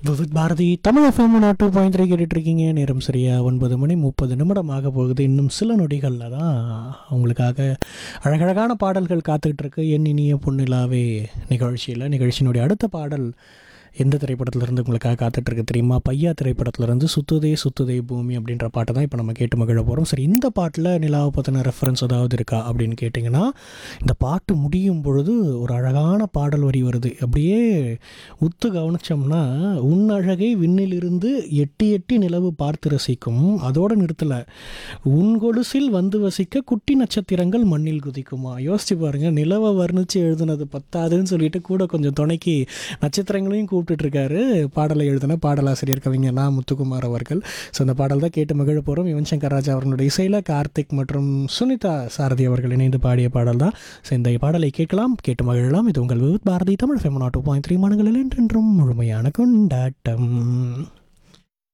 Vividh Bharati Tamil FM நாட்டு point three கேட்டுட்டு இருக்கீங்க நேரம் சரியா ஒன்பது மணி முப்பது நிமிடம் ஆக போகுது இன்னும் சில நொடிகளில் தான் உங்களுக்காக அழகழகான பாடல்கள் காத்துக்கிட்டு இருக்கு என் இனிய பொன்னிலாவே நிகழ்ச்சியில் நிகழ்ச்சியினுடைய அடுத்த பாடல் எந்த திரைப்படத்திலிருந்து உங்களுக்காக காத்துட்டு இருக்கு தெரியுமா பையா திரைப்படத்திலிருந்து சுத்துதே சுத்துதே பூமி அப்படின்ற பாட்டை தான் இப்போ நம்ம கேட்டு மகிழ போகிறோம் சரி இந்த பாட்டில் நிலாவை பற்றின ரெஃபரன்ஸ் ஏதாவது இருக்கா அப்படின்னு கேட்டிங்கன்னா இந்த பாட்டு முடியும் பொழுது ஒரு அழகான பாடல் வரி வருது அப்படியே உத்து கவனிச்சோம்னா உன் அழகை விண்ணிலிருந்து எட்டி எட்டி நிலவு பார்த்து ரசிக்கும் அதோடு நிறுத்தலை உன் கொலுசில் வந்து வசிக்க குட்டி நட்சத்திரங்கள் மண்ணில் குதிக்குமா யோசிச்சு பாருங்க நிலவை வர்ணித்து எழுதுனது பத்தாதுன்னு சொல்லிட்டு கூட கொஞ்சம் துணைக்கு நட்சத்திரங்களையும் கூப்பிட்டுட்டு இருக்காரு பாடலை எழுதின பாடலாசிரியர் கவிஞர் நா முத்துக்குமார் அவர்கள் ஸோ அந்த பாடல் தான் கேட்டு மகிழ போகிறோம் யுவன் சங்கர் ராஜா அவர்களுடைய இசையில் கார்த்திக் மற்றும் சுனிதா சாரதி அவர்கள் இணைந்து பாடிய பாடல் தான் ஸோ இந்த பாடலை கேட்கலாம் கேட்டு மகிழலாம் இது உங்கள் விவித் பாரதி தமிழ் ஃபெமனா டூ பாயிண்ட் த்ரீ மாநிலங்களில் என்றென்றும் முழுமையான கொண்டாட்டம்